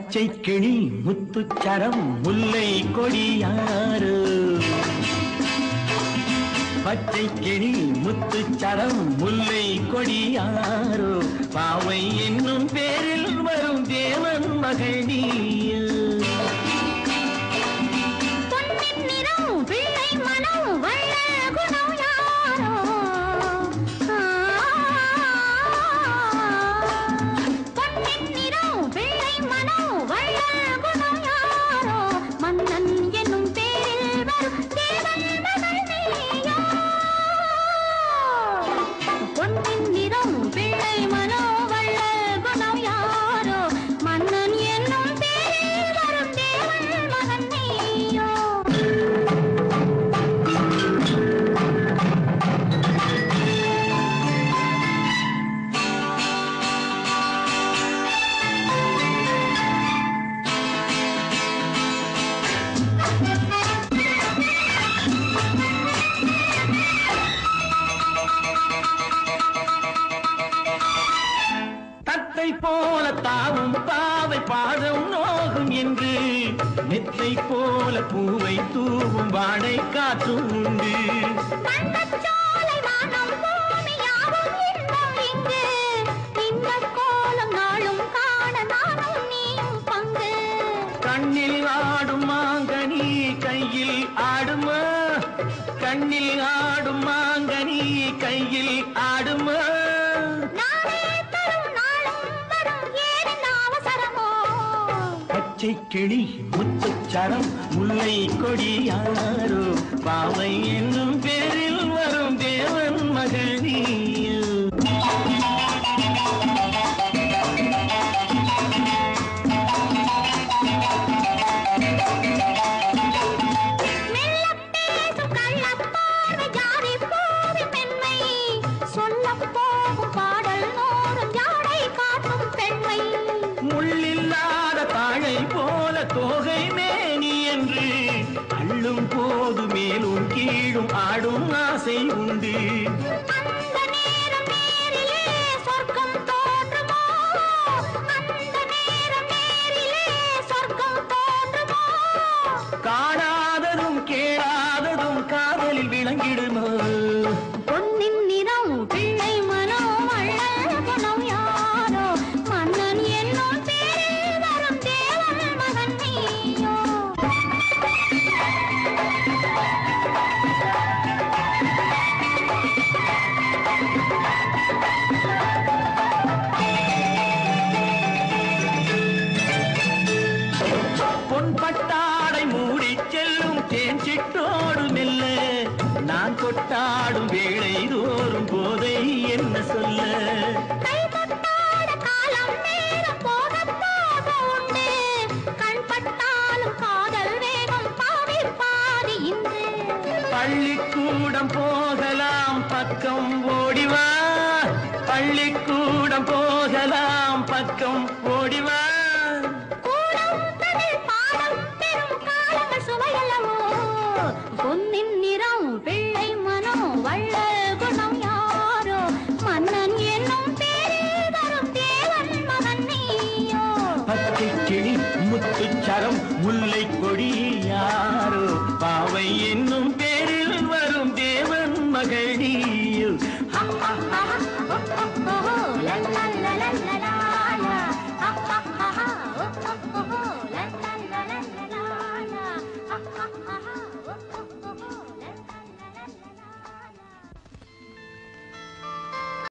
பச்சை கிளி முத்துச்சரம் முல்லை கொடியாறு பச்சை கிளி முத்துச்சரம் முல்லை கொடியாரோ பாவை என்னும் பேரில் வரும் தேவன் மகள் நீயோ. பொன்னின் நிறம் பிள்ளை மனம் வள்ள குணம் யாரோ பொன்னின் நிறம் பிள்ளை மனம் வள்ள குணம் யாரோ மன்னன் என்னும் பேரில் வரும் தேவன் மகள் நீயோ பொன்னின் நிறம் பிள்ளை மனோ வள்ள குணம் யாரோ மன்னன் என்னும் பேரில் வரும் தேவன் மகன் நீயோ தத்தை போல தாவும் பாவை பாதம் நோகும் என்று மெத்தை போல பூவை தூவும் வாடை காற்றும் உண்டு வண்ணச்சோலை வானம் பூமி யாவும் இன்பம் இங்கு இன்பக் கோலம் நாளும் காண நானும் நீயும் பங்கு கண்ணில் ஆடும் மாங்கனி கையில் ஆடுமா கண்ணில் ஆடும் மாங்கனி கையில் ஆடுமா நாளே தரும் நாளும் வரும் ஏன் இந்த அவசரமோ பச்சை கிளி முத்துச்சரம் முல்லை கொடியாரோ பாவை என்னும் பேரில் வரும் தேவன் மகள் நீயோ. மெல்லப் பேசும் கள்ளப் பார்வை ஜாதி பூவின் மென்மை. சொல்லப் போகும் பாடல் நூறும் ஜாடை காட்டும் பெண்மை. முள்ளில்லாத தாழை போல தோகை மேனி என்று அள்ளும் போது மேலும் கீழும் ஆடும் ஆசை உண்டு அந்த நேரம் நேரிலே சொர்க்கம் தோன்றுமோ? அந்த நேரம் நேரிலே சொர்க்கம் தோன்றுமோ? காணாததும் கேளாததும் காதலில் விளங்கிடுமோ பொன்னின் நிறம் பிள்ளை மனம் அள்ளல் குணம் யாரோ மன்னன் என்னும் பேரில் வரும் தேவன் மகன் நீயோ பொன் பட்டாடை மூடி செல்லும் தேன் சிட்டோடு மெல்ல நான் கொட்டாடும் வேளை தோறும் போதை என்ன சொல்ல கை தொட்டாட காலம் நேரம் போக போக உண்டு கண் பட்டாலும் காதல் வேகம் பாவி பாதி இன்று பள்ளிக்கூடம் போகலாம் பக்கம் ஓடிவா பள்ளிக்கூடம் போகலாம் பக்கம் ஓடிவா கூடம் தமிழ் பாடம் பெரும் காலங்கள் சுவையல்லவோ பொன்னின் நிறம் பிள்ளை மனம் வள்ள குணம் யாரோ மன்னன் என்னும் பேரில் வரும் தேவன் மகன் நீயோ பச்சை கிளி முத்துச்சரம் முல்லை கொடி யாரோ பாவை என்னும் பேரில் வரும் தேவன் மகள் நீயோ. லா, லா, லா, லா, லா.